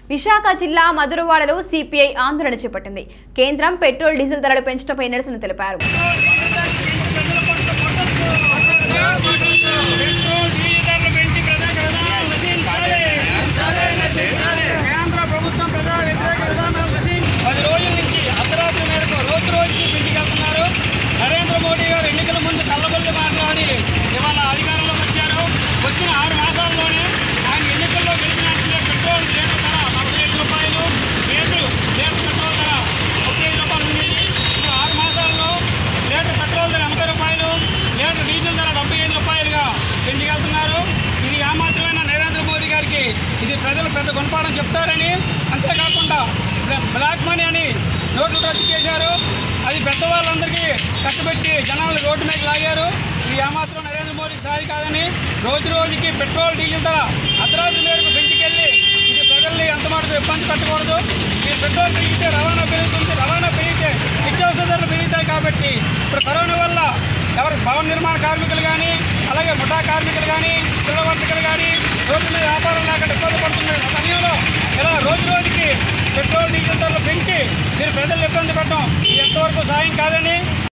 విశాఖ జిల్లా మధురవాడలో సిపిఐ ఆందోళన చేపట్టింది కేంద్రం పెట్రోల్ డీజిల్ ధరలు పెంచడంపై నిరసన తెలిపారు పెట్రోల్ డీజిల్ పెంచి ప్రజా విధానాలు నశించాలి. కేంద్ర ప్రభుత్వం ప్రజా వ్యతిరేక విధానాలు నశించి పది రోజుల నుంచి అర్ధరాత్రి మేరకు రోజు రోజుకి పెంచుకెళ్తున్నారు నరేంద్ర మోడీ గారు ఎన్నికల ముందు కళ్ళబొల్లి మాట్లాడి ఇవాళ అధికారంలోకి వచ్చారు వచ్చిన ఆరు మాసాల్లోనే ఆయన ఎన్నికల్లో గెలిచిన వెంటనే పెట్రోల్ లీటర్ ధర నలభై ఐదు రూపాయలు డీజిల్ లీటర్ పెట్రోల్ ధర ముప్పై ఐదు రూపాయలు ఉండేది ఇప్పుడు ఆరు మాసాల్లో లీటర్ పెట్రోల్ ధర ఎనభై రూపాయలు లీటర్ డీజిల్ ధర డెబ్బై ఐదు రూపాయలుగా పెంచుకెళ్తున్నారు ఇది ఆ మాత్రమైన నరేంద్ర మోడీ గారికి ఇది ప్రజలు పెద్ద గుణపాఠం చెప్తారని అంతేకాకుండా బ్లా- బ్లాక్ మనీ అని నోట్లు రద్దు చేశారు అది పెద్దవాళ్ళందరికీ కట్టుబెట్టి జనాలు రోడ్డు మీద లాగారు ఇది ఏమాత్రం నరేంద్ర మోడీ స్థాయి కాదని రోజు రోజుకి పెట్రోల్ డీజిల్ ధర అర్ధరాత్రి మేరకు పెంచుకెళ్ళి ఇది ప్రజల్ని ఎంత మాట ఇబ్బంది పెట్టకూడదు ఈ పెట్రోల్ పెరిగితే రవాణా పెరుగుతుంది రవాణా పెరిగితే నిత్యావసర ధరలు పెరుగుతాయి కాబట్టి ఇప్పుడు కరోనా వల్ల ఎవరు భవన నిర్మాణ కార్మికులు కానీ అలాగే ముఠా కార్మికులు కానీ పిల్ల వర్తకులు కానీ రోడ్డు మీద వ్యాపారం లేకుండా ఇబ్బంది పడుతున్న సమయంలో ఇలా రోజు రోజుకి పెట్రోల్ డీజిల్ ధరలు పెంచి మీరు ప్రజలు ఇబ్బంది పెట్టడం ఇది ఎంతవరకు సాయం కాదని